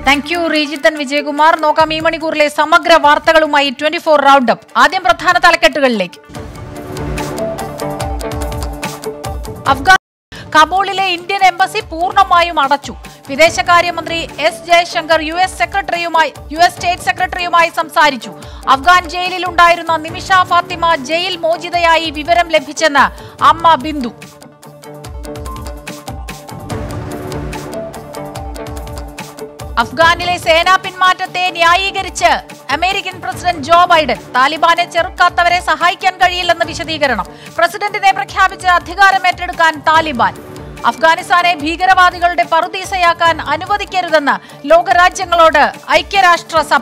Thank you റീജിത്തൻ Vijayakumar നോക്കാം ഈ മണിക്കൂറിലെ സമഗ്ര വാർത്തകളുമായി ട്വന്റി ഫോർ റൗണ്ട് അപ്പ് ആദ്യം പ്രധാന തലക്കെട്ടുകളിലേക്ക് അഫ്ഗാൻ കബൂളിലെ ഇന്ത്യൻ എംബസി പൂർണ്ണമായും അടച്ചു വിദേശകാര്യമന്ത്രി എസ് ജയശങ്കർ യു എസ് സെക്രട്ടറിയുമായി യു എസ് സ്റ്റേറ്റ് സെക്രട്ടറിയുമായി സംസാരിച്ചു അഫ്ഗാൻ ജയിലിലുണ്ടായിരുന്ന നിമിഷ ഫാത്തിമ ജയിൽ മോചിതയായി വിവരം ലഭിച്ചെന്ന് അമ്മ ബിന്ദു അഫ്ഗാനിലെ സേനാ പിന്മാറ്റത്തെ ന്യായീകരിച്ച് അമേരിക്കൻ പ്രസിഡന്റ് ജോ ബൈഡൻ താലിബാനെ ചെറുക്കാത്തവരെ സഹായിക്കാൻ കഴിയില്ലെന്ന് വിശദീകരണം പ്രസിഡന്റിനെ പ്രഖ്യാപിച്ച് അധികാരം ഏറ്റെടുക്കാൻ താലിബാൻ അഫ്ഗാനിസ്ഥാനെ ഭീകരവാദികളുടെ പറുദീസയാക്കാൻ അനുവദിക്കരുതെന്ന് ലോകരാജ്യങ്ങളോട് ഐക്യരാഷ്ട്രസഭ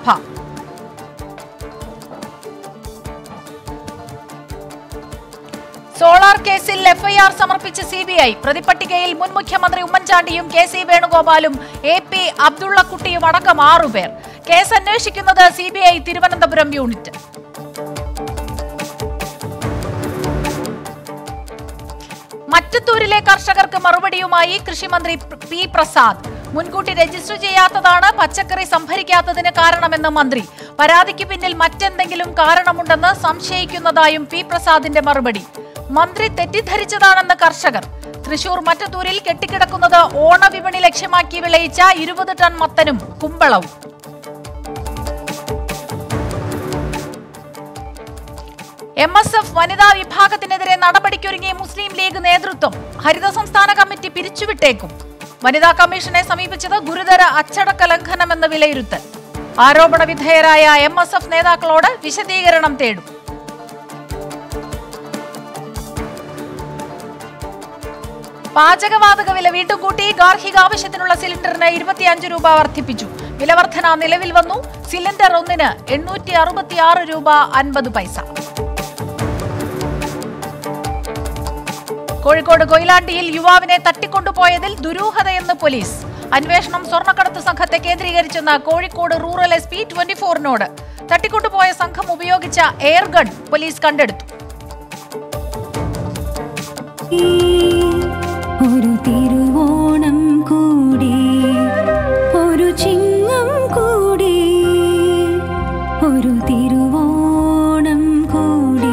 സോളാർ കേസിൽ എഫ്ഐആർ സമർപ്പിച്ച് സി ബി ഐ പ്രതിപട്ടികയിൽ മുൻ മുഖ്യമന്ത്രി ഉമ്മൻചാണ്ടിയും കെ സി വേണുഗോപാലും എ പി അബ്ദുള്ളക്കുട്ടിയും അടക്കം ആറുപേർ കേസ് അന്വേഷിക്കുന്നത് C B I Thiruvananthapuram unit മറ്റത്തൂരിലെ കർഷകർക്ക് മറുപടിയുമായി കൃഷിമന്ത്രി പി പ്രസാദ് മുൻകൂട്ടി രജിസ്റ്റർ ചെയ്യാത്തതാണ് പച്ചക്കറി സംഭരിക്കാത്തതിന് കാരണമെന്ന് മന്ത്രി പരാതിക്ക് പിന്നിൽ മറ്റെന്തെങ്കിലും കാരണമുണ്ടെന്ന് സംശയിക്കുന്നതായും പി പ്രസാദിന്റെ മറുപടി മന്ത്രി തെറ്റിദ്ധരിച്ചതാണെന്ന് കർഷകർ തൃശൂർ മറ്റത്തൂരിൽ കെട്ടിക്കിടക്കുന്നത് ഓണവിപണി ലക്ഷ്യമാക്കി വിളയിച്ച ഇരുപത് ടൺ മത്തനും കുമ്പളവും എം എസ് എഫ് വനിതാ വിഭാഗത്തിനെതിരെ നടപടിക്കൊരുങ്ങിയ മുസ്ലിം ലീഗ് നേതൃത്വം ഹരിത സംസ്ഥാന കമ്മിറ്റി പിരിച്ചുവിട്ടേക്കും വനിതാ കമ്മീഷനെ സമീപിച്ചത് ഗുരുതര അച്ചടക്ക ലംഘനമെന്ന് വിലയിരുത്തൽ ആരോപണ വിധേയരായ എം എസ് എഫ് നേതാക്കളോട് വിശദീകരണം തേടും പാചകവാതക വില വീണ്ടും കൂട്ടി ഗാർഹിക ആവശ്യത്തിനുള്ള സിലിണ്ടറിന് ഇരുപത്തിയഞ്ച് രൂപ വർദ്ധിപ്പിച്ചു വിലവർധന നിലവിൽ വന്നു സിലിണ്ടർ ഒന്നിന് എണ്ണൂറ്റി അറുപത്തിയാറ് രൂപ അൻപത് പൈസ കോഴിക്കോട് കൊയിലാണ്ടിയിൽ യുവാവിനെ തട്ടിക്കൊണ്ടുപോയതിൽ ദുരൂഹതയെന്ന് പോലീസ് അന്വേഷണം സ്വർണ്ണക്കടത്ത് സംഘത്തെ കേന്ദ്രീകരിച്ചെന്ന Kozhikode rural S P twenty ഫോറിനോട് തട്ടിക്കൊണ്ടുപോയ സംഘം ഉപയോഗിച്ച എയർഗൺ പോലീസ് കണ്ടെടുത്തു ഒരു തിരുവോണം കൂടി ഒരു ചിങ്ങം കൂടി ഒരു തിരുവോണം കൂടി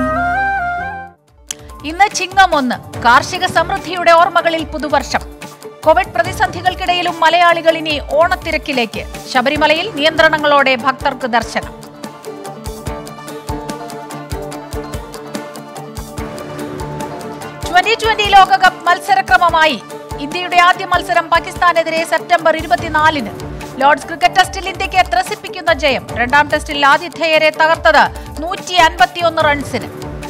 ഇന്ന് ചിങ്ങം ഒന്ന് കാർഷിക സമൃദ്ധിയുടെ ഓർമ്മകളിൽ പുതുവർഷം കോവിഡ് പ്രതിസന്ധികൾക്കിടയിലും മലയാളികൾ ഇനി ഓണത്തിരക്കിലേക്ക് ശബരിമലയിൽ നിയന്ത്രണങ്ങളോടെ ഭക്തർക്ക് ദർശനം ട്വന്റി ട്വന്റി ലോകകപ്പ് മത്സരക്രമമായി ഇന്ത്യയുടെ ആദ്യ മത്സരം പാകിസ്ഥാനെതിരെ സെപ്റ്റംബർ ഇരുപത്തിനാലിന് ലോർഡ്സ് ക്രിക്കറ്റ് ടെസ്റ്റിൽ ഇന്ത്യക്ക് ത്രസിപ്പിക്കുന്ന ജയം രണ്ടാം ടെസ്റ്റിൽ ആതിഥേയരെ തകർത്തത് നൂറ്റി അൻപത്തിയൊന്ന് റൺസിന്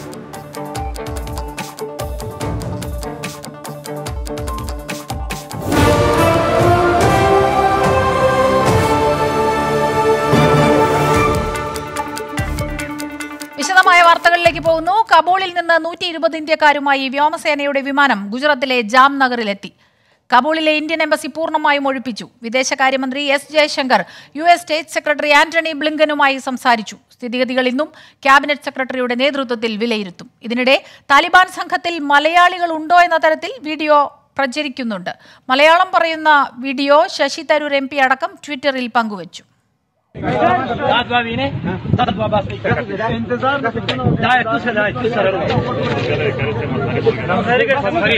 വിശദമായ വാർത്തകളിലേക്ക് പോകുന്നു കബൂളിൽ നിന്ന് നൂറ്റി ഇരുപത് ഇന്ത്യക്കാരുമായി വ്യോമസേനയുടെ വിമാനം ഗുജറാത്തിലെ ജാംനഗറിലെത്തി കബൂളിലെ ഇന്ത്യൻ എംബസി പൂർണ്ണമായും ഒഴിപ്പിച്ചു വിദേശകാര്യമന്ത്രി S Jaishankar U S state secretary Antony ബ്ലിങ്കനുമായി സംസാരിച്ചു സ്ഥിതിഗതികൾ ഇന്നും ക്യാബിനറ്റ് സെക്രട്ടറിയുടെ നേതൃത്വത്തിൽ വിലയിരുത്തും ഇതിനിടെ താലിബാൻ സംഘത്തിൽ മലയാളികൾ ഉണ്ടോ എന്ന തരത്തിൽ വീഡിയോ പ്രചരിക്കുന്നുണ്ട് മലയാളം പറയുന്ന video Shashi Tharoor M P അടക്കം ട്വിറ്ററിൽ പങ്കുവച്ചു दाद बाबी ने दाद बाबा से इंतजार दाए दूसरे दाए दूसरे very good very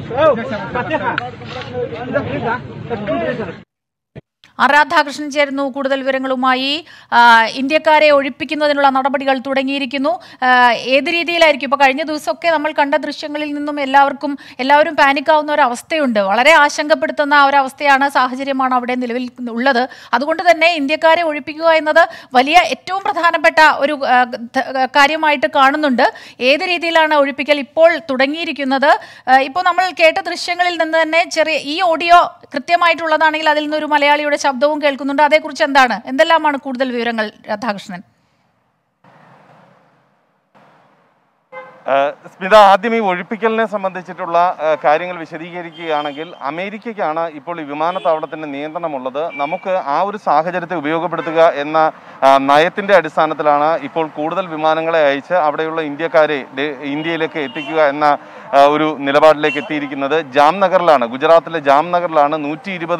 R Radhakrishnan ചേരുന്നു കൂടുതൽ വിവരങ്ങളുമായി ആ, ഇന്ത്യക്കാരെ ഒഴിപ്പിക്കുന്നതിനുള്ള നടപടികൾ തുടങ്ങിയിരിക്കുന്നു ആ, ഏത് രീതിയിലായിരിക്കും ഇപ്പോൾ കഴിഞ്ഞ ദിവസമൊക്കെ നമ്മൾ കണ്ട ദൃശ്യങ്ങളിൽ നിന്നും എല്ലാവർക്കും എല്ലാവരും പാനിക്കാവുന്ന ഒരു അവസ്ഥയുണ്ട് വളരെ ആശങ്കപ്പെടുത്തുന്ന ഒരു അവസ്ഥയാണ് സാഹചര്യമാണ് അവിടെ നിലവിൽ ഉള്ളത് അതുകൊണ്ട് തന്നെ ഇന്ത്യക്കാരെ ഒഴിപ്പിക്കുക എന്നത് വലിയ ഏറ്റവും പ്രധാനപ്പെട്ട ഒരു ആ, ധ- കാര്യമായിട്ട് കാണുന്നുണ്ട് ഏത് രീതിയിലാണ് ഒഴിപ്പിക്കൽ ഇപ്പോൾ തുടങ്ങിയിരിക്കുന്നത് ആ, ഇപ്പോൾ നമ്മൾ കേട്ട ദൃശ്യങ്ങളിൽ നിന്ന് തന്നെ ചെറിയ ഈ ഓഡിയോ കൃത്യമായിട്ടുള്ളതാണെങ്കിൽ അതിൽ നിന്നൊരു മലയാളിയുടെ ശബ്ദവും കേൾക്കുന്നുണ്ട് അതേക്കുറിച്ച് എന്താണ് എന്തെല്ലാമാണ് കൂടുതൽ വിവരങ്ങൾ രാധാകൃഷ്ണൻ ഏഹ് സ്മിത ആദ്യം ഈ ഒഴിപ്പിക്കലിനെ സംബന്ധിച്ചിട്ടുള്ള ഏഹ് കാര്യങ്ങൾ വിശദീകരിക്കുകയാണെങ്കിൽ അമേരിക്കയ്ക്കാണ് ഇപ്പോൾ ഈ വിമാനത്താവളത്തിന്റെ നിയന്ത്രണമുള്ളത് നമുക്ക് ആ ഒരു സാഹചര്യത്തെ ഉപയോഗപ്പെടുത്തുക എന്ന ആ, നയത്തിന്റെ അടിസ്ഥാനത്തിലാണ് ഇപ്പോൾ കൂടുതൽ വിമാനങ്ങളെ അയച്ച് അവിടെയുള്ള ഇന്ത്യക്കാരെ ഡെ- ഇന്ത്യയിലേക്ക് എത്തിക്കുക എന്ന ആ, ഒരു നിലപാടിലേക്ക് എത്തിയിരിക്കുന്നത് ജാംനഗറിലാണ് ഗുജറാത്തിലെ ജാംനഗറിലാണ് നൂറ്റി ഇരുപത്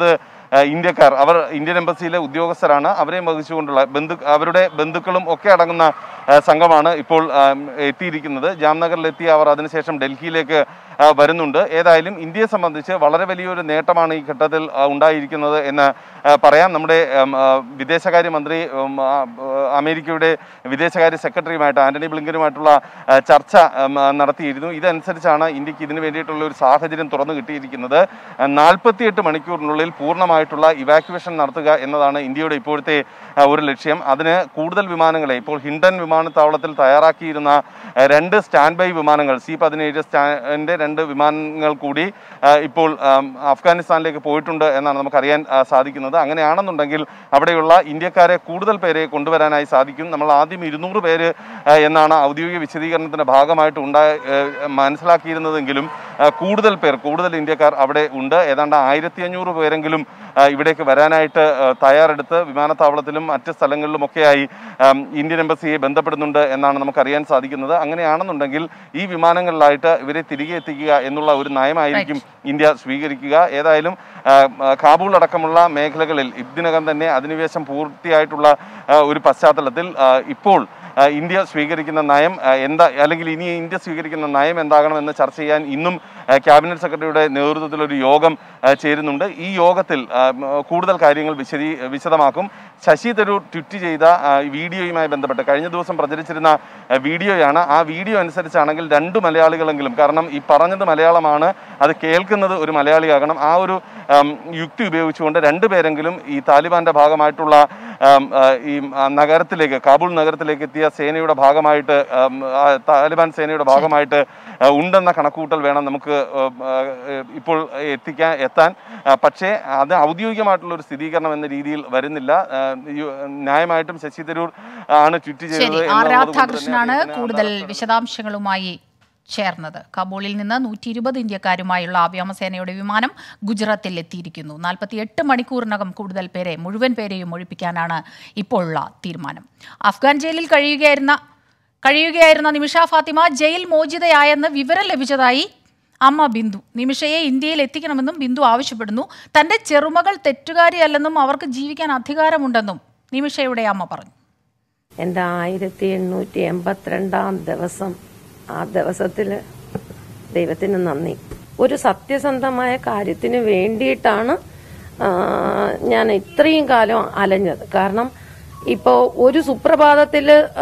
ആ, ഇന്ത്യക്കാർ അവർ ഇന്ത്യൻ എംബസിയിലെ ഉദ്യോഗസ്ഥരാണ് അവരെയും വഹിച്ചുകൊണ്ടുള്ള ബന്ധു അവരുടെ ബന്ധുക്കളും ഒക്കെ അടങ്ങുന്ന ആ, സംഘമാണ് ഇപ്പോൾ ആ, എത്തിയിരിക്കുന്നത് ജാംനഗറിലെത്തി അവർ അതിനുശേഷം ഡൽഹിയിലേക്ക് ആ, വരുന്നുണ്ട് ഏതായാലും ഇന്ത്യയെ സംബന്ധിച്ച് വളരെ വലിയൊരു നേട്ടമാണ് ഈ ഘട്ടത്തിൽ ആ, ഉണ്ടായിരിക്കുന്നത് എന്ന് ആ, പറയാം നമ്മുടെ ഉം, ആ, വിദേശകാര്യമന്ത്രി ഉം, ആ, ആ, അമേരിക്കയുടെ വിദേശകാര്യ സെക്രട്ടറിയുമായിട്ട് ആന്റണി ബ്ലിങ്കനുമായിട്ടുള്ള ആ, ചർച്ച ഉം, ആ, നടത്തിയിരുന്നു ഇതനുസരിച്ചാണ് ഇന്ത്യക്ക് ഇതിനു വേണ്ടിയിട്ടുള്ള ഒരു സാഹചര്യം തുറന്നു കിട്ടിയിരിക്കുന്നത് നാൽപ്പത്തിയെട്ട് മണിക്കൂറിനുള്ളിൽ പൂർണ്ണമായിട്ടുള്ള ഇവാക്യുവേഷൻ നടത്തുക എന്നതാണ് ഇന്ത്യയുടെ ഇപ്പോഴത്തെ ആ, ഒരു ലക്ഷ്യം അതിന് കൂടുതൽ വിമാനങ്ങളെ ഇപ്പോൾ ഹിൻഡൻ വിമാനത്താവളത്തിൽ തയ്യാറാക്കിയിരുന്ന ആ, രണ്ട് സ്റ്റാൻഡ് ബൈ വിമാനങ്ങൾ സി പതിനേഴ് സ്റ്റാൻഡ് രണ്ട് വിമാനങ്ങൾ കൂടി ആ, ഇപ്പോൾ ആം, അഫ്ഗാനിസ്ഥാനിലേക്ക് പോയിട്ടുണ്ട് എന്നാണ് നമുക്കറിയാൻ ആ, സാധിക്കുന്നത് അങ്ങനെയാണെന്നുണ്ടെങ്കിൽ അവിടെയുള്ള ഇന്ത്യക്കാരെ കൂടുതൽ പേരെ കൊണ്ടുവരാനായി സാധിക്കും നമ്മൾ ആദ്യം ഇരുന്നൂറ് പേര് ആ, എന്നാണ് ഔദ്യോഗിക വിശദീകരണത്തിന്റെ ഭാഗമായിട്ട് ഉണ്ടായ ഏ, മനസ്സിലാക്കിയിരുന്നതെങ്കിലും ആ, കൂടുതൽ പേർ കൂടുതൽ ഇന്ത്യക്കാർ അവിടെ ഉണ്ട് ഏതാണ്ട് ആയിരത്തി അഞ്ഞൂറ് പേരെങ്കിലും ആ, ഇവിടേക്ക് വരാനായിട്ട് ആ, തയ്യാറെടുത്ത് വിമാനത്താവളത്തിലും മറ്റ് സ്ഥലങ്ങളിലുമൊക്കെയായി ആം, ഇന്ത്യൻ എംബസിയെ ബന്ധപ്പെടുന്നുണ്ട് എന്നാണ് നമുക്കറിയാൻ സാധിക്കുന്നത് അങ്ങനെയാണെന്നുണ്ടെങ്കിൽ ഈ വിമാനങ്ങളിലായിട്ട് ഇവരെ തിരികെ എത്തിക്കുക എന്നുള്ള ഒരു നയമായിരിക്കും ഇന്ത്യ സ്വീകരിക്കുക ഏതായാലും ആ, ആ, കാബൂൾ അടക്കമുള്ള മേഖലകളിൽ ഇതിനകം തന്നെ അധിനിവേശം പൂർത്തിയായിട്ടുള്ള ആ, ഒരു പശ്ചാത്തലത്തിൽ ആ, ഇപ്പോൾ ആ, ഇന്ത്യ സ്വീകരിക്കുന്ന നയം ആ, എന്താ അല്ലെങ്കിൽ ഇനി ഇന്ത്യ സ്വീകരിക്കുന്ന നയം എന്താകണമെന്ന് ചർച്ച ചെയ്യാൻ ഇന്നും ആ, ക്യാബിനറ്റ് സെക്രട്ടറിയുടെ നേതൃത്വത്തിൽ ഒരു യോഗം ആ, ചേരുന്നുണ്ട് ഈ യോഗത്തിൽ ആ, ഉം, കൂടുതൽ കാര്യങ്ങൾ വിശദീ വിശദമാക്കും ശശി തരൂർ ട്വിറ്റ് ചെയ്ത ആ, വീഡിയോയുമായി ബന്ധപ്പെട്ട് കഴിഞ്ഞ ദിവസം പ്രചരിച്ചിരുന്ന ആ, വീഡിയോയാണ് ആ വീഡിയോ അനുസരിച്ചാണെങ്കിൽ രണ്ട് മലയാളികളെങ്കിലും കാരണം ഈ പറഞ്ഞത് മലയാളമാണ് അത് കേൾക്കുന്നത് ഒരു മലയാളിയാകണം ആ ഒരു ആം, യുക്തി ഉപയോഗിച്ചുകൊണ്ട് രണ്ടുപേരെങ്കിലും ഈ താലിബാന്റെ ഭാഗമായിട്ടുള്ള ആം, ആ, ഈ ആ, നഗരത്തിലേക്ക് കാബൂൾ നഗരത്തിലേക്ക് എത്തിയ സേനയുടെ ഭാഗമായിട്ട് ആം, ആ, താലിബാൻ സേനയുടെ ഭാഗമായിട്ട് ആ, ഉണ്ടെന്ന കണക്കുകൂട്ടൽ വേണം നമുക്ക് ആ, ആ, ഇപ്പോൾ എത്തിക്കാൻ എത്താൻ ആ, പക്ഷേ അത് ഔദ്യോഗികമായിട്ടുള്ള ഒരു സ്ഥിരീകരണം എന്ന രീതിയിൽ വരുന്നില്ല ആ, യു- ന്യായമായിട്ടും ശശി തരൂർ ആണ് ട്വീറ്റ് ശരി ചെയ്തത് ആർ എന്നുള്ളത് കൊണ്ട് തന്നെ രാധാകൃഷ്ണനാണ് അദ്ദേഹത്തിന് കൂടുതൽ അന്താരാഷ്ട്ര വിശദാംശങ്ങളുമായി ചേർന്നത് കബൂളിൽ നിന്ന് നൂറ്റി ഇരുപത് ഇന്ത്യക്കാരുമായുള്ള വ്യോമസേനയുടെ വിമാനം ഗുജറാത്തിൽ എത്തിയിരിക്കുന്നു നാൽപ്പത്തിയെട്ട് മണിക്കൂറിനകം കൂടുതൽ പേരെ മുഴുവൻ പേരെയും ഒഴിപ്പിക്കാനാണ് ഇപ്പോഴുള്ള തീരുമാനം അഫ്ഗാൻ ജയിലിൽ കഴിയുകയായിരുന്ന കഴിയുകയായിരുന്ന നിമിഷ ഫാത്തിമ ജയിൽ മോചിതയായെന്ന് വിവരം ലഭിച്ചതായി അമ്മ ബിന്ദു നിമിഷയെ ഇന്ത്യയിൽ എത്തിക്കണമെന്നും ബിന്ദു ആവശ്യപ്പെടുന്നു തന്റെ ചെറുമകൾ തെറ്റുകാരിയല്ലെന്നും അവർക്ക് ജീവിക്കാൻ അധികാരമുണ്ടെന്നും നിമിഷയുടെ അമ്മ പറഞ്ഞു എൻ്റെ ആയിരത്തി എണ്ണൂറ്റി എൺപത്തിരണ്ടാം ദിവസം ആ ദിവസത്തിൽ ദൈവത്തിന് നന്ദി ഒരു സത്യസന്ധമായ കാര്യത്തിന് വേണ്ടിയിട്ടാണ് ആ, ഞാൻ ഇത്രയും കാലം അലഞ്ഞത് കാരണം ഇപ്പോൾ ഒരു സുപ്രഭാതത്തിൽ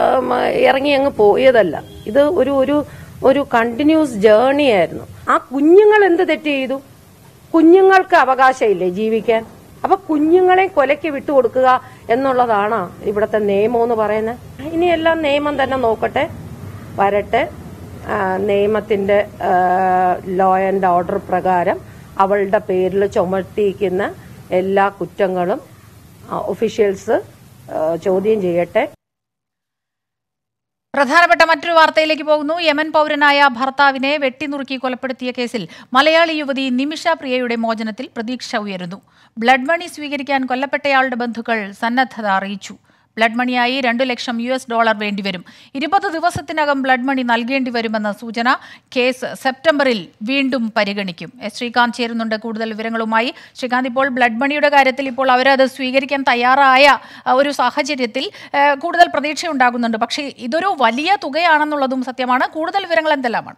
ഇറങ്ങി അങ്ങ് പോയതല്ല ഇത് ഒരു ഒരു ഒരു കണ്ടിന്യൂസ് ജേർണി ആയിരുന്നു ആ കുഞ്ഞുങ്ങൾ എന്ത് തെറ്റ് ചെയ്തു കുഞ്ഞുങ്ങൾക്ക് അവകാശമില്ലേ ജീവിക്കാൻ അപ്പൊ കുഞ്ഞുങ്ങളെ കൊലയ്ക്ക് വിട്ടുകൊടുക്കുക എന്നുള്ളതാണ് ഇവിടുത്തെ നിയമം എന്ന് പറയുന്നത് ഇനിയെല്ലാം നിയമം തന്നെ നോക്കട്ടെ വരട്ടെ ആ, നിയമത്തിന്റെ ലോ ആൻഡ് ഓർഡർ പ്രകാരം അവളുടെ പേരിൽ ചുമത്തിയിരിക്കുന്ന എല്ലാ കുറ്റങ്ങളും ഒഫീഷ്യൽസ് ചോദ്യം ചെയ്യട്ടെ പ്രധാനപ്പെട്ട മറ്റൊരു വാർത്തയിലേക്ക് പോകുന്നു യമൻ പൗരനായ ഭർത്താവിനെ വെട്ടിനുറുക്കി കൊലപ്പെടുത്തിയ കേസിൽ മലയാളി യുവതി നിമിഷ പ്രിയയുടെ മോചനത്തിൽ പ്രതീക്ഷ ഉയരുന്നു ബ്ലഡ് മണി സ്വീകരിക്കാൻ കൊല്ലപ്പെട്ടയാളുടെ ബന്ധുക്കൾ സന്നദ്ധത അറിയിച്ചു ബ്ലഡ് മണിയായി രണ്ടു ലക്ഷം യു എസ് ഡോളർ വേണ്ടിവരും ഇരുപത് ദിവസത്തിനകം ബ്ലഡ് മണി നൽകേണ്ടി വരുമെന്ന സൂചന കേസ് സെപ്റ്റംബറിൽ വീണ്ടും പരിഗണിക്കും എസ് ശ്രീകാന്ത് ചേരുന്നുണ്ട് കൂടുതൽ വിവരങ്ങളുമായി ശ്രീകാന്ത് ഇപ്പോൾ ബ്ലഡ് മണിയുടെ കാര്യത്തിൽ ഇപ്പോൾ അവരത് സ്വീകരിക്കാൻ തയ്യാറായ ആ, ഒരു സാഹചര്യത്തിൽ ആ, കൂടുതൽ പ്രതീക്ഷ ഉണ്ടാകുന്നുണ്ട് പക്ഷേ ഇതൊരു വലിയ തുകയാണെന്നുള്ളതും സത്യമാണ് കൂടുതൽ വിവരങ്ങൾ എന്തെല്ലാമാണ്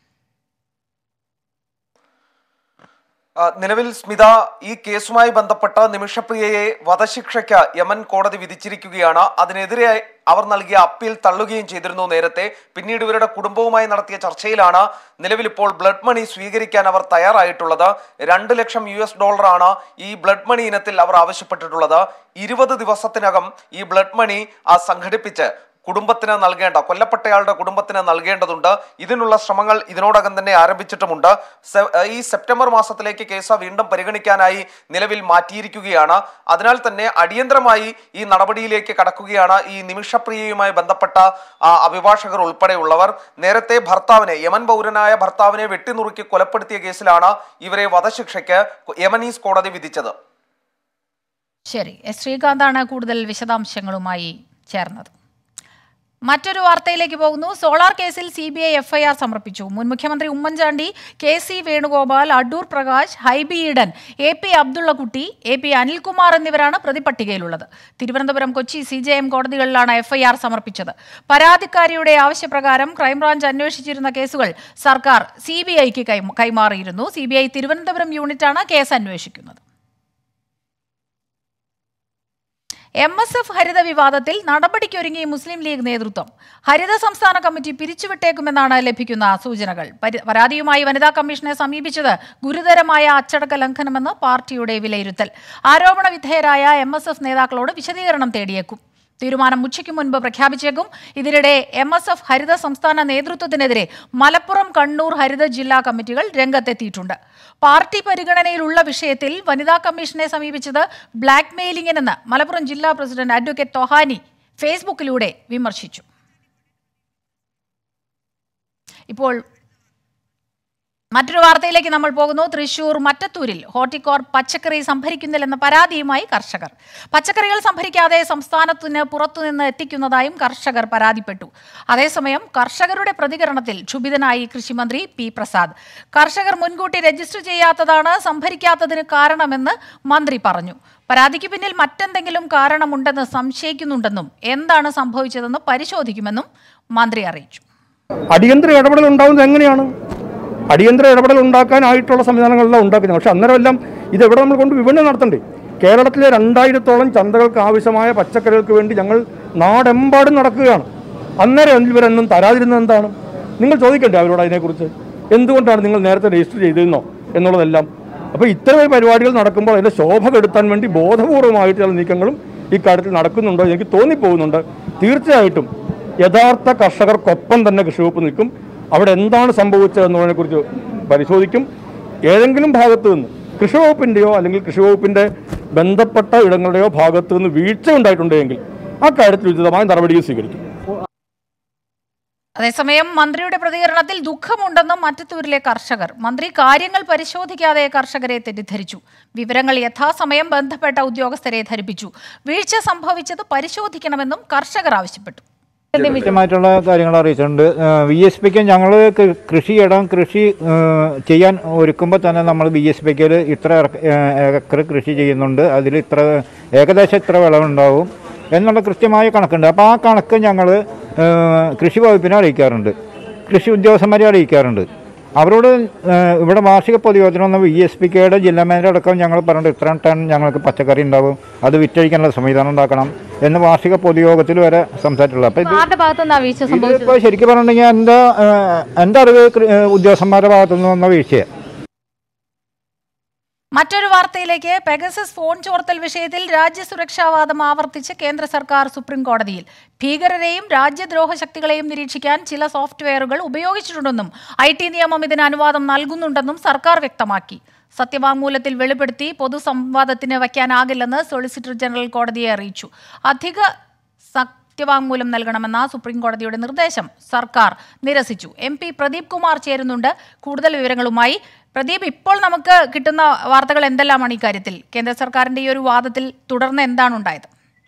ആ, നിലവിൽ സ്മിത ഈ കേസുമായി ബന്ധപ്പെട്ട നിമിഷപ്രിയയെ വധശിക്ഷയ്ക്ക് യമൻ കോടതി വിധിച്ചിരിക്കുകയാണ് അതിനെതിരെ അവർ നൽകിയ അപ്പീൽ തള്ളുകയും ചെയ്തിരുന്നു നേരത്തെ പിന്നീട് ഇവരുടെ കുടുംബവുമായി നടത്തിയ ചർച്ചയിലാണ് നിലവിൽ ഇപ്പോൾ ബ്ലഡ് മണി സ്വീകരിക്കാൻ അവർ തയ്യാറായിട്ടുള്ളത് രണ്ട് ലക്ഷം യു എസ് ഡോളറാണ് ഈ ബ്ലഡ് മണി ഇനത്തിൽ അവർ ആവശ്യപ്പെട്ടിട്ടുള്ളത് ഇരുപത് ദിവസത്തിനകം ഈ ബ്ലഡ് മണി ആ സംഘടിപ്പിച്ച് കുടുംബത്തിന് നൽകേണ്ട കൊല്ലപ്പെട്ടയാളുടെ കുടുംബത്തിന് നൽകേണ്ടതുണ്ട് ഇതിനുള്ള ശ്രമങ്ങൾ ഇതിനോടകം തന്നെ ആരംഭിച്ചിട്ടുമുണ്ട് സെ- ഈ സെപ്റ്റംബർ മാസത്തിലേക്ക് കേസ് വീണ്ടും പരിഗണിക്കാനായി നിലവിൽ മാറ്റിയിരിക്കുകയാണ് അതിനാൽ തന്നെ അടിയന്തരമായി ഈ നടപടിയിലേക്ക് കടക്കുകയാണ് ഈ നിമിഷപ്രിയയുമായി ബന്ധപ്പെട്ട ആ, അഭിഭാഷകർ ഉൾപ്പെടെയുള്ളവർ നേരത്തെ ഭർത്താവിനെ യമൻ പൗരനായ ഭർത്താവിനെ വെട്ടിനുറുക്കി കൊലപ്പെടുത്തിയ കേസിലാണ് ഇവരെ വധശിക്ഷയ്ക്ക് യമനീസ് കോടതി വിധിച്ചത് ശരി എസ് ശ്രീകാന്താണ് കൂടുതൽ വിശദാംശങ്ങളുമായി ചേർന്നത് മറ്റൊരു വാർത്തയിലേക്ക് പോകുന്നു സോളാർ കേസിൽ സി ബി ഐ എഫ്ഐആർ സമർപ്പിച്ചു മുൻ മുഖ്യമന്ത്രി Oommen Chandy K C Venugopal Adoor Prakash Hibi Eden A P Abdullakutty A P Anilkumar എന്നിവരാണ് പ്രതിപട്ടികയിലുള്ളത് Thiruvananthapuram Kochi C J M കോടതികളിലാണ് എഫ്ഐആർ സമർപ്പിച്ചത് പരാതിക്കാരിയുടെ ആവശ്യപ്രകാരം ക്രൈംബ്രാഞ്ച് അന്വേഷിച്ചിരുന്ന കേസുകൾ സർക്കാർ സി ബി ഐക്ക് കൈമാറിയിരുന്നു സി ബി ഐ തിരുവനന്തപുരം യൂണിറ്റാണ് കേസ് അന്വേഷിക്കുന്നത് എം എസ് എഫ് ഹരിത വിവാദത്തിൽ നടപടിക്കൊരുങ്ങി മുസ്ലിം ലീഗ് നേതൃത്വം ഹരിത സംസ്ഥാന കമ്മിറ്റി പിരിച്ചുവിട്ടേക്കുമെന്നാണ് ലഭിക്കുന്ന സൂചനകൾ പരി- പരാതിയുമായി വനിതാ കമ്മീഷനെ സമീപിച്ചത് ഗുരുതരമായ അച്ചടക്ക ലംഘനമെന്ന് പാർട്ടിയുടെ വിലയിരുത്തൽ ആരോപണ വിധേയരായ എം എസ് എഫ് നേതാക്കളോട് വിശദീകരണം തേടിയേക്കും തീരുമാനം ഉച്ചയ്ക്ക് മുൻപ് പ്രഖ്യാപിച്ചേക്കും ഇതിനിടെ എം എസ് എഫ് ഹരിത സംസ്ഥാന നേതൃത്വത്തിനെതിരെ മലപ്പുറം കണ്ണൂർ ഹരിത ജില്ലാ കമ്മിറ്റികൾ രംഗത്തെത്തിയിട്ടുണ്ട് പാർട്ടി പരിഗണനയിലുള്ള വിഷയത്തിൽ വനിതാ കമ്മീഷനെ സമീപിച്ചത് ബ്ലാക്ക് മെയിലിംഗിനെന്ന് മലപ്പുറം ജില്ലാ പ്രസിഡന്റ് അഡ്വക്കേറ്റ് തൊഹാനി ഫേസ്ബുക്കിലൂടെ വിമർശിച്ചു ഇപ്പോൾ മറ്റൊരു വാർത്തയിലേക്ക് നമ്മൾ പോകുന്നു തൃശൂർ മറ്റത്തൂരിൽ ഹോർട്ടിക്കോർ പച്ചക്കറി സംഭരിക്കുന്നില്ലെന്ന പരാതിയുമായി കർഷകർ പച്ചക്കറികൾ സംഭരിക്കാതെ സംസ്ഥാനത്തിന് പുറത്തുനിന്ന് എത്തിക്കുന്നതായും കർഷകർ പരാതിപ്പെട്ടു അതേസമയം കർഷകരുടെ പ്രതികരണത്തിൽ ക്ഷുഭിതനായി കൃഷിമന്ത്രി പി പ്രസാദ് കർഷകർ മുൻകൂട്ടി രജിസ്റ്റർ ചെയ്യാത്തതാണ് സംഭരിക്കാത്തതിന് കാരണമെന്ന് മന്ത്രി പറഞ്ഞു പരാതിക്ക് പിന്നിൽ മറ്റെന്തെങ്കിലും കാരണമുണ്ടെന്ന് സംശയിക്കുന്നുണ്ടെന്നും എന്താണ് സംഭവിച്ചതെന്ന് പരിശോധിക്കുമെന്നും മന്ത്രി അറിയിച്ചു അടിയന്തര ഇടപെടൽ ഉണ്ടാവുന്നത് എങ്ങനെയാണ് അടിയന്തര ഇടപെടൽ ഉണ്ടാക്കാനായിട്ടുള്ള സംവിധാനങ്ങളെല്ലാം ഉണ്ടാക്കുന്നത് പക്ഷെ അന്നേരമെല്ലാം ഇതെവിടെ നമ്മൾ കൊണ്ട് വിപണനം നടത്തണ്ടേ കേരളത്തിലെ രണ്ടായിരത്തോളം ചന്തകൾക്ക് ആവശ്യമായ പച്ചക്കറികൾക്ക് വേണ്ടി ഞങ്ങൾ നാടെമ്പാടും നടക്കുകയാണ് അന്നേരം ഇവരൊന്നും തരാതിരുന്നത് എന്താണ് നിങ്ങൾ ചോദിക്കണ്ടേ അവരോട് അതിനെക്കുറിച്ച് എന്തുകൊണ്ടാണ് നിങ്ങൾ നേരത്തെ രജിസ്റ്റർ ചെയ്തിരുന്നോ എന്നുള്ളതെല്ലാം അപ്പോൾ ഇത്തരം പരിപാടികൾ നടക്കുമ്പോൾ അതിൻ്റെ ശോഭ കെടുത്താൻ വേണ്ടി ബോധപൂർവമായിട്ടുള്ള നീക്കങ്ങളും ഈ കാര്യത്തിൽ നടക്കുന്നുണ്ടോ എനിക്ക് തോന്നിപ്പോകുന്നുണ്ട് തീർച്ചയായിട്ടും യഥാർത്ഥ കർഷകർക്കൊപ്പം തന്നെ കൃഷി വകുപ്പ് നിൽക്കും അവിടെ എന്താണ് സംഭവിച്ചതെന്നുള്ളതിനെക്കുറിച്ച് പരിശോധിക്കും ഏതെങ്കിലും ഭാഗത്തു നിന്ന് കൃഷി വകുപ്പിൻ്റെയോ അല്ലെങ്കിൽ കൃഷി വകുപ്പിൻ്റെ ബന്ധപ്പെട്ട ഇടങ്ങളുടെയോ ഭാഗത്തു നിന്ന് വീഴ്ച ഉണ്ടായിട്ടുണ്ടെങ്കിൽ ആ കാര്യത്തിൽ ഉചിതമായ നടപടികൾ സ്വീകരിക്കും അതേസമയം മന്ത്രിയുടെ പ്രതികരണത്തിൽ ദുഃഖമുണ്ടെന്നും മറ്റത്തൂരിലെ കർഷകർ മന്ത്രി കാര്യങ്ങൾ പരിശോധിക്കാതെ കർഷകരെ തെറ്റിദ്ധരിച്ചു വിവരങ്ങൾ യഥാസമയം ബന്ധപ്പെട്ട ഉദ്യോഗസ്ഥരെ ധരിപ്പിച്ചു വീഴ്ച സംഭവിച്ചത് പരിശോധിക്കണമെന്നും കർഷകർ ആവശ്യപ്പെട്ടു കൃത്യമായിട്ടുള്ള കാര്യങ്ങൾ അറിയിച്ചിട്ടുണ്ട് വി എസ് പിക്ക് ഞങ്ങൾ കൃഷിയിടം കൃഷി ഏഹ്, ചെയ്യാൻ ഒരുക്കുമ്പോൾ തന്നെ നമ്മൾ വി എസ് പിക്ക് ഇത്ര ഏറ- ഏഹ്, ഏക്കർ കൃഷി ചെയ്യുന്നുണ്ട് അതിൽ ഇത്ര ഏകദേശം ഇത്ര വിളവുണ്ടാവും എന്നുള്ള കൃത്യമായ കണക്കുണ്ട് അപ്പോൾ ആ കണക്ക് ഞങ്ങൾ കൃഷി വകുപ്പിനെ അറിയിക്കാറുണ്ട് കൃഷി ഉദ്യോഗസ്ഥന്മാരെ അറിയിക്കാറുണ്ട് അവരോട് ഏഹ്, ഇവിടെ വാർഷിക പൊതുയോജന വന്ന വി എസ് പി കെയുടെ ജില്ലാ മാനേജർ അടക്കം ഞങ്ങൾ പറഞ്ഞിട്ട് ഇത്ര ടൺ ഞങ്ങൾക്ക് പച്ചക്കറി ഉണ്ടാവും അത് വിറ്റഴിക്കാനുള്ള സംവിധാനം ഉണ്ടാക്കണം എന്ന് വാർഷിക പൊതുയോഗത്തിൽ വരെ സംസാരിച്ചിട്ടുള്ളത് അപ്പോൾ ഇത് ആരുടെ ഭാഗത്തുനിന്നാ വീഴ്ച സംഭവിച്ചത് ഇതിപ്പോൾ ശരിക്കും പറഞ്ഞിട്ടുണ്ടെങ്കിൽ എൻ്റെ ഏഹ്, എൻ്റെ അറിവ് കൃ- ഏഹ്, ഉദ്യോഗസ്ഥന്മാരുടെ ഭാഗത്തുനിന്ന് വന്ന വീഴ്ചയാണ് മറ്റൊരു വാർത്തയിലേക്ക് പെഗസസ് ഫോൺ ചോർത്തൽ വിഷയത്തിൽ രാജ്യസുരക്ഷാവാദം ആവർത്തിച്ച് കേന്ദ്ര സർക്കാർ സുപ്രീം കോടതിയിൽ ഭീകരരെയും രാജ്യദ്രോഹ ശക്തികളെയും നിരീക്ഷിക്കാൻ ചില സോഫ്റ്റ്വെയറുകൾ ഉപയോഗിച്ചിട്ടുണ്ടെന്നും ഐ ടി നിയമം ഇതിന് അനുവാദം നൽകുന്നുണ്ടെന്നും സർക്കാർ വ്യക്തമാക്കി സത്യവാങ്മൂലത്തിൽ വെളിപ്പെടുത്തി പൊതുസംവാദത്തിന് വയ്ക്കാനാകില്ലെന്ന് സോളിസിറ്റർ ജനറൽ കോടതിയെ അറിയിച്ചു അധിക സത്യവാങ്മൂലം നൽകണമെന്ന സുപ്രീം കോടതിയുടെ നിർദ്ദേശം സർക്കാർ നിരസിച്ചു എം പി പ്രദീപ് കുമാർ ചേരുന്നുണ്ട് കൂടുതൽ വിവരങ്ങളുമായി പ്രദീപ് ഇപ്പോൾ നമുക്ക് കിട്ടുന്ന വാർത്തകൾ എന്തെല്ലാമാണ് ഇക്കാര്യത്തിൽ കേന്ദ്ര സർക്കാരിന്റെ ഈ ഒരു വാദത്തിൽ തുടർന്ന് എന്താണ് ഉണ്ടായത്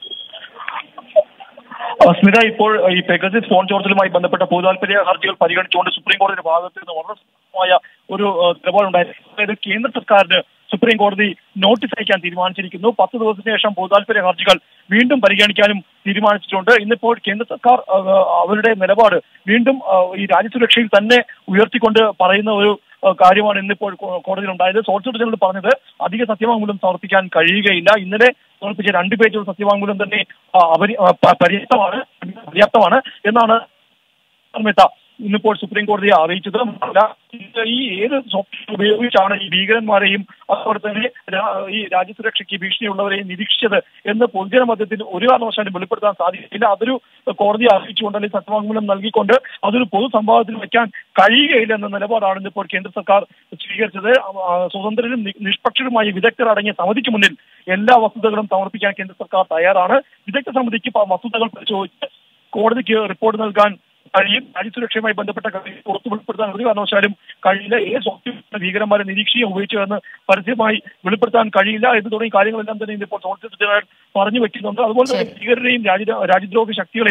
ആ, സ്മിത ഇപ്പോൾ ഈ പെഗസിസ് ഫോൺ ചോർത്തലുമായി ബന്ധപ്പെട്ട പൊതുതാൽപര്യ ഹർജികൾ പരിഗണിച്ചുകൊണ്ട് സുപ്രീം കോടതിയുടെ ഭാഗത്ത് നിന്ന് വളരെ ശക്തമായ ഒരു ആ, നിലപാടുണ്ടായിരുന്നു അതായത് കേന്ദ്ര സർക്കാരിന് സുപ്രീം കോടതി നോട്ടീസ് അയക്കാൻ തീരുമാനിച്ചിരിക്കുന്നു പത്ത് ദിവസത്തിന് ശേഷം പൊതുതാൽപര്യ ഹർജികൾ വീണ്ടും പരിഗണിക്കാനും തീരുമാനിച്ചിട്ടുണ്ട് ഇന്നിപ്പോൾ കേന്ദ്ര സർക്കാർ ആ, അവരുടെ നിലപാട് വീണ്ടും ആ, ഈ രാജ്യസുരക്ഷയിൽ തന്നെ ഉയർത്തിക്കൊണ്ട് പറയുന്ന ഒരു ആ, കാര്യമാണ് ഇന്നിപ്പോൾ കോ- കോടതിയിൽ ഉണ്ടായത് സോളിസിറ്റർ ജനറൽ പറഞ്ഞത് അധിക സത്യവാങ്മൂലം സമർപ്പിക്കാൻ കഴിയുകയില്ല ഇന്നലെ സമർപ്പിച്ച രണ്ട് പേജുള്ള സത്യവാങ്മൂലം തന്നെ ആ, അപരി- ആ, പ- പര്യാപ്തമാണ് പര്യാപ്തമാണ് എന്നാണ് മെത്ത ഇന്നിപ്പോൾ സുപ്രീം കോടതിയെ അറിയിച്ചത് മാത്രമല്ല, ഇത് ഈ ഏത് സോഫ്റ്റ്വെയർ ഉപയോഗിച്ചാണ് ഈ ഭീകരന്മാരെയും അതുപോലെ തന്നെ രാ- ഈ രാജ്യസുരക്ഷയ്ക്ക് ഭീഷണിയുള്ളവരെയും നിരീക്ഷിച്ചത് എന്ന് പൊതുജന മധ്യത്തിൽ ഒരു കാരണവശാലും വെളിപ്പെടുത്താൻ സാധിക്കില്ല അതൊരു കോടതിയെ അറിയിച്ചുകൊണ്ട് അല്ലെങ്കിൽ സത്യവാങ്മൂലം നൽകിക്കൊണ്ട് അതൊരു പൊതു സംവാദത്തിൽ വെക്കാൻ കഴിയുകയില്ല എന്ന നിലപാടാണ് ഇന്നിപ്പോൾ കേന്ദ്ര സർക്കാർ സ്വീകരിച്ചത് ആ, സ്വതന്ത്രരും നി- നിഷ്പക്ഷരുമായ വിദഗ്ധർ അടങ്ങിയ സമിതിക്ക് മുന്നിൽ എല്ലാ വസ്തുതകളും സമർപ്പിക്കാൻ കേന്ദ്ര സർക്കാർ തയ്യാറാണ് വിദഗ്ധ സമിതിക്ക് പ- വസ്തുതകൾ പരിശോധിച്ച് കോടതിക്ക് റിപ്പോർട്ട് നൽകാൻ കഴിയും രാജ്യസുരക്ഷയുമായി ബന്ധപ്പെട്ട കാര്യം പുറത്തു വെളിപ്പെടുത്താൻ ഒരു കാരണവശാലും കഴിയില്ല ഏത് സോഫ്റ്റ്വെയർ ഭീകരന്മാരെ നിരീക്ഷിക്കാൻ ഉപയോഗിച്ചതെന്ന് പരസ്യമായി വെളിപ്പെടുത്താൻ കഴിയില്ല എന്ന് തുടങ്ങിയ കാര്യങ്ങളെല്ലാം തന്നെ ഇപ്പോൾ സോളിസിറ്റർ ജനറൽ പറഞ്ഞു വെക്കുന്നുണ്ട് അതുപോലെ തന്നെ ഭീകരരെയും രാജ്യ രാജ്യദ്രോഹ ശക്തികളെയും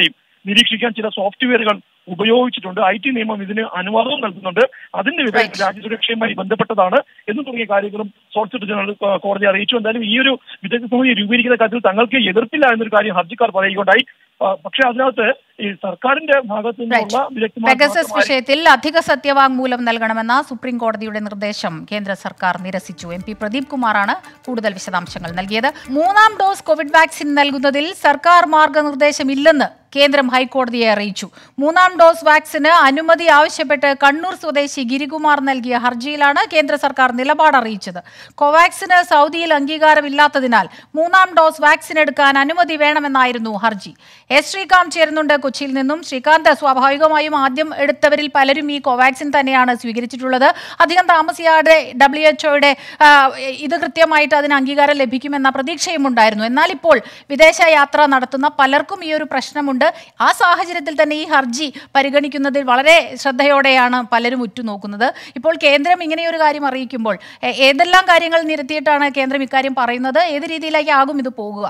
നിരീക്ഷിക്കാൻ ചില സോഫ്റ്റ്വെയറുകൾ ഉപയോഗിച്ചിട്ടുണ്ട് ഐ ടി നിയമം ഇതിന് അനുവാദവും നൽകുന്നുണ്ട് അതിന്റെ വിവരം Right. രാജ്യസുരക്ഷയുമായി ബന്ധപ്പെട്ടതാണ് എന്ന് തുടങ്ങിയ കാര്യങ്ങളും സോളിസിറ്റർ ജനറൽ കോ- കോടതി അറിയിച്ചു എന്തായാലും ഈ ഒരു വിദഗ്ധ സമിതി രൂപീകരിക്കുന്ന കാര്യത്തിൽ തങ്ങൾക്ക് എതിർപ്പില്ല എന്നൊരു കാര്യം ഹർജിക്കാർ പറയുകയുണ്ടായി ആ, പക്ഷേ അതിനകത്ത് ഈ സർക്കാരിന്റെ ഭാഗത്തു നിന്നുള്ള വിദഗ്ധമായ പെഗസസ് മാത്രമായി- വിഷയത്തിൽ അധിക സത്യവാങ്മൂലം നൽകണമെന്ന സുപ്രീം കോടതിയുടെ നിർദ്ദേശം കേന്ദ്ര സർക്കാർ നിരസിച്ചു എം പി പ്രദീപ് കുമാറാണ് കൂടുതൽ വിശദാംശങ്ങൾ നൽകിയത് മൂന്നാം ഡോസ് കോവിഡ് വാക്സിൻ നൽകുന്നതിൽ സർക്കാർ മാർഗനിർദ്ദേശമില്ലെന്ന് കേന്ദ്രം ഹൈക്കോടതിയെ അറിയിച്ചു മൂന്നാം ഡോസ് വാക്സിന് അനുമതി ആവശ്യപ്പെട്ട് കണ്ണൂർ സ്വദേശി ഗിരികുമാർ നൽകിയ ഹർജിയിലാണ് കേന്ദ്ര സർക്കാർ നിലപാട് അറിയിച്ചത് കോവാക്സിന് സൗദിയിൽ അംഗീകാരമില്ലാത്തതിനാൽ മൂന്നാം ഡോസ് വാക്സിൻ എടുക്കാൻ അനുമതി വേണമെന്നായിരുന്നു ഹർജി എസ് ശ്രീകാന്ത് ചേരുന്നുണ്ട് കൊച്ചിയിൽ നിന്നും ശ്രീകാന്ത് സ്വാഭാവികമായും ആദ്യം എടുത്തവരിൽ പലരും ഈ കോവാക്സിൻ തന്നെയാണ് സ്വീകരിച്ചിട്ടുള്ളത് അധികം താമസിയാതെ ഡബ്ല്യു എച്ച്ഒയുടെ ഇത് കൃത്യമായിട്ട് അതിന് അംഗീകാരം ലഭിക്കുമെന്ന പ്രതീക്ഷയും ഉണ്ടായിരുന്നു എന്നാൽ ഇപ്പോൾ വിദേശ യാത്ര നടത്തുന്ന പലർക്കും ഈ ഒരു പ്രശ്നമുണ്ട് ആ സാഹചര്യത്തിൽ തന്നെ ഈ ഹർജി പരിഗണിക്കുന്നതിൽ വളരെ ശ്രദ്ധയോടെയാണ് പലരും ഉറ്റുനോക്കുന്നത് ഇപ്പോൾ കേന്ദ്രം ഇങ്ങനെയൊരു കാര്യം അറിയിക്കുമ്പോൾ എ- ഏതെല്ലാം കാര്യങ്ങൾ നിരത്തിയിട്ടാണ് കേന്ദ്രം ഇക്കാര്യം പറയുന്നത് ഏത് രീതിയിലേക്കാകും ഇത് പോകുക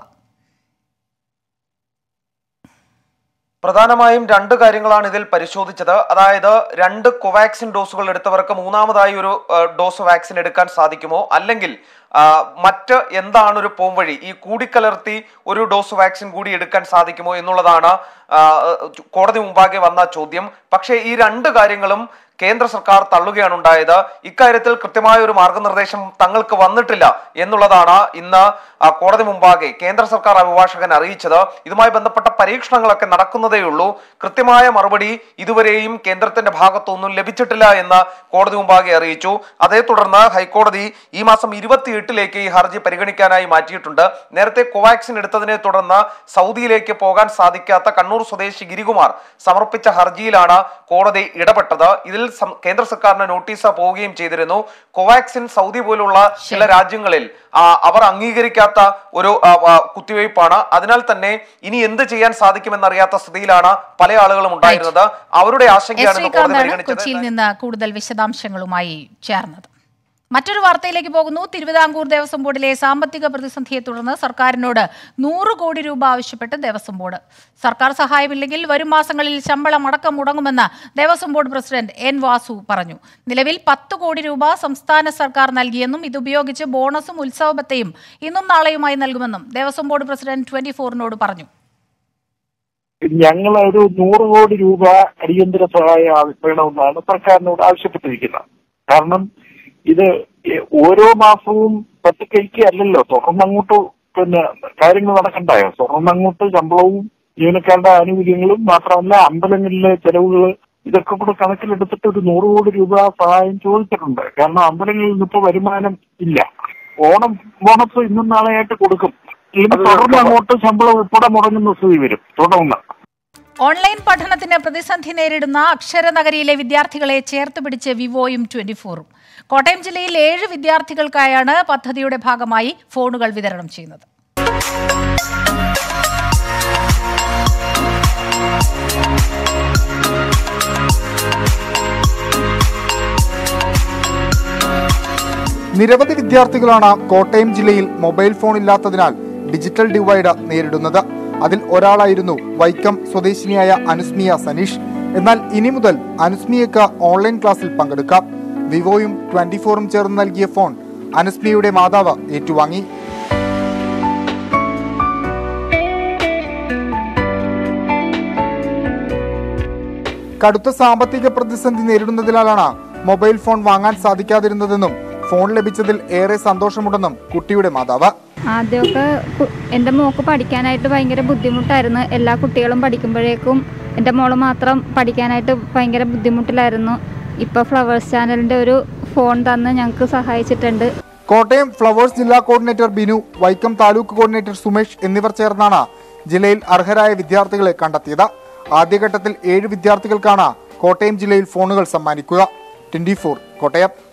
പ്രധാനമായും രണ്ട് കാര്യങ്ങളാണ് ഇതിൽ പരിശോധിച്ചത് അതായത് രണ്ട് കോവാക്സിൻ ഡോസുകൾ എടുത്തവർക്ക് മൂന്നാമതായി ഒരു ആ, ഡോസ് വാക്സിൻ എടുക്കാൻ സാധിക്കുമോ അല്ലെങ്കിൽ ആ, മറ്റ് എന്താണ് ഒരു പോംവഴി ഈ കൂടിക്കലർത്തി ഒരു ഡോസ് വാക്സിൻ കൂടി എടുക്കാൻ സാധിക്കുമോ എന്നുള്ളതാണ് ആ, കോടതി മുമ്പാകെ വന്ന ചോദ്യം പക്ഷേ ഈ രണ്ട് കാര്യങ്ങളും കേന്ദ്ര സർക്കാർ തള്ളുകയാണ് ഉണ്ടായത് ഇക്കാര്യത്തിൽ കൃത്യമായ ഒരു മാർഗനിർദ്ദേശം തങ്ങൾക്ക് വന്നിട്ടില്ല എന്നുള്ളതാണ് ഇന്ന് ആ, കോടതി മുമ്പാകെ കേന്ദ്ര സർക്കാർ അഭിഭാഷകൻ അറിയിച്ചത് ഇതുമായി ബന്ധപ്പെട്ട പരീക്ഷണങ്ങളൊക്കെ നടക്കുന്നതേയുള്ളൂ കൃത്യമായ മറുപടി ഇതുവരെയും കേന്ദ്രത്തിന്റെ ഭാഗത്തൊന്നും ലഭിച്ചിട്ടില്ല എന്ന് കോടതി മുമ്പാകെ അറിയിച്ചു അതേ തുടർന്ന് ഹൈക്കോടതി ഈ മാസം ഇരുപത്തിയെട്ടിലേക്ക് ഈ ഹർജി പരിഗണിക്കാനായി മാറ്റിയിട്ടുണ്ട് നേരത്തെ കോവാക്സിൻ എടുത്തതിനെ തുടർന്ന് സൗദിയിലേക്ക് പോകാൻ സാധിക്കാത്ത കണ്ണൂർ സ്വദേശി ഗിരികുമാർ സമർപ്പിച്ച ഹർജിയിലാണ് കോടതി ഇടപെട്ടത് ഇതിൽ സം- കേന്ദ്ര സർക്കാരിന് നോട്ടീസ് പോവുകയും ചെയ്തിരുന്നു കോവാക്സിൻ സൗദി പോലുള്ള ചില രാജ്യങ്ങളിൽ ആ, അവർ അംഗീകരിക്കാത്ത ഒരു ആ, ആ, കുത്തിവയ്പ്പാണ് അതിനാൽ തന്നെ ഇനി എന്ത് ചെയ്യാൻ സാധിക്കുമെന്നറിയാത്ത സ്ഥിതിയിലാണ് പല ആളുകളും ഉണ്ടായിരുന്നത് അവരുടെ എസ് ആശങ്കയാണ് ഇന്ന് കോടതി ശ്രീകാന്താണ് പരിഗണിച്ചത് കൊച്ചിയിൽ നിന്ന് കൂടുതൽ വിശദാംശങ്ങളുമായി ചേർന്നത് മറ്റൊരു വാർത്തയിലേക്ക് പോകുന്നു തിരുവിതാംകൂർ ദേവസ്വം ബോർഡിലെ സാമ്പത്തിക പ്രതിസന്ധിയെ തുടർന്ന് സർക്കാരിനോട് നൂറ് കോടി രൂപ ആവശ്യപ്പെട്ട് ദേവസ്വം ബോർഡ് സർക്കാർ സഹായമില്ലെങ്കിൽ വരും മാസങ്ങളിൽ ശമ്പളം അടക്കം മുടങ്ങുമെന്ന് Devaswom board president N Vasu പറഞ്ഞു നിലവിൽ പത്ത് കോടി രൂപ സംസ്ഥാന സർക്കാർ നൽകിയെന്നും ഇതുപയോഗിച്ച് ബോണസും ഉത്സവബത്തയും ഇന്നും നാളെയുമായി നൽകുമെന്നും ദേവസ്വം ബോർഡ് പ്രസിഡന്റ് ട്വന്റി ഫോറിനോട് പറഞ്ഞു ഞങ്ങൾ ഒരു നൂറ് കോടി രൂപ അടിയന്തര സഹായം ആവ- വേണമെന്നാണ് സർക്കാരിനോട് ആവശ്യപ്പെട്ടിരിക്കുന്നത് കാരണം ഇത് എ- ഓരോ മാസവും പത്തുകൈക്ക് അല്ലല്ലോ തുടർന്നങ്ങോട്ട് പിന്നെ കാര്യങ്ങൾ നടക്കണ്ടായോ തുടർന്നങ്ങോട്ട് ശമ്പളവും ജീവനക്കാരുടെ ആനുകൂല്യങ്ങളും മാത്രമല്ല അമ്പലങ്ങളിലെ ചെലവുകൾ ഇതൊക്കെ കൂടെ കണക്കിലെടുത്തിട്ട് ഒരു നൂറ് കോടി രൂപ സഹായം ചോദിച്ചിട്ടുണ്ട് കാരണം അമ്പലങ്ങളിൽ നിന്ന് ഇപ്പൊ വരുമാനം ഇല്ല ഓണം ബോണസ് ഇന്നും നാളെയായിട്ട് കൊടുക്കും ഇല്ലെങ്കിൽ തുടർന്ന് അങ്ങോട്ട് ശമ്പളം ഉൾപ്പെടെ മുടങ്ങുന്ന സ്ഥിതി വരും തുടർന്ന് ഓൺലൈൻ പഠനത്തിന് പ്രതിസന്ധി നേരിടുന്ന അക്ഷരനഗരിയിലെ വിദ്യാർത്ഥികളെ ചേർത്ത് പിടിച്ച് വിവോയും ട്വന്റി ഫോറും കോട്ടയം ജില്ലയിൽ ഏഴ് വിദ്യാർത്ഥികൾക്കായാണ് പദ്ധതിയുടെ ഭാഗമായി ഫോണുകൾ വിതരണം ചെയ്യുന്നത് നിരവധി വിദ്യാർത്ഥികളാണ് കോട്ടയം ജില്ലയിൽ മൊബൈൽ ഫോൺ ഇല്ലാത്തതിനാൽ ഡിജിറ്റൽ ഡിവൈഡ് നേരിടുന്നത് അതിൽ ഒരാളായിരുന്നു വൈക്കം സ്വദേശിനിയായ അനുസ്മിയ സനീഷ് എന്നാൽ ഇനി മുതൽ അനുസ്മിയക്ക് ഓൺലൈൻ ക്ലാസ്സിൽ പങ്കെടുക്കാം വിവോയും ട്വന്റി ഫോറും ചേർന്ന് നൽകിയ ഫോൺ അനുസ്മിയയുടെ മാതാവ് ഏറ്റുവാങ്ങി കടുത്ത സാമ്പത്തിക പ്രതിസന്ധി നേരിടുന്നതിനാലാണ് മൊബൈൽ ഫോൺ വാങ്ങാൻ സാധിക്കാതിരുന്നതെന്നും ഫോൺ ലഭിച്ചതിൽ ഏറെ സന്തോഷമുണ്ടെന്നും കുട്ടിയുടെ മാതാവ് ആദ്യമൊക്കെ കു- എൻ്റെ മോക്ക് പഠിക്കാനായിട്ട് ഭയങ്കര ബുദ്ധിമുട്ടായിരുന്നു എല്ലാ കുട്ടികളും പഠിക്കുമ്പോഴേക്കും എൻ്റെ മോള് മാത്രം പഠിക്കാനായിട്ട് ഭയങ്കര ബുദ്ധിമുട്ടിലായിരുന്നു ഇപ്പോൾ ഫ്ലവേഴ്സ് ചാനലിൻ്റെ ഒരു ഫോൺ തന്ന് ഞങ്ങൾക്ക് സഹായിച്ചിട്ടുണ്ട് കോട്ടയം ഫ്ലവേഴ്സ് ജില്ലാ കോർഡിനേറ്റർ ബിനു വൈക്കം താലൂക്ക് കോർഡിനേറ്റർ സുമേഷ് എന്നിവർ ചേർന്നാണ് ജില്ലയിൽ അർഹരായ വിദ്യാർത്ഥികളെ കണ്ടെത്തിയത് ആദ്യഘട്ടത്തിൽ ഏഴ് വിദ്യാർത്ഥികൾക്കാണ് കോട്ടയം ജില്ലയിൽ ഫോണുകൾ സമ്മാനിക്കുക ട്വന്റി കോട്ടയം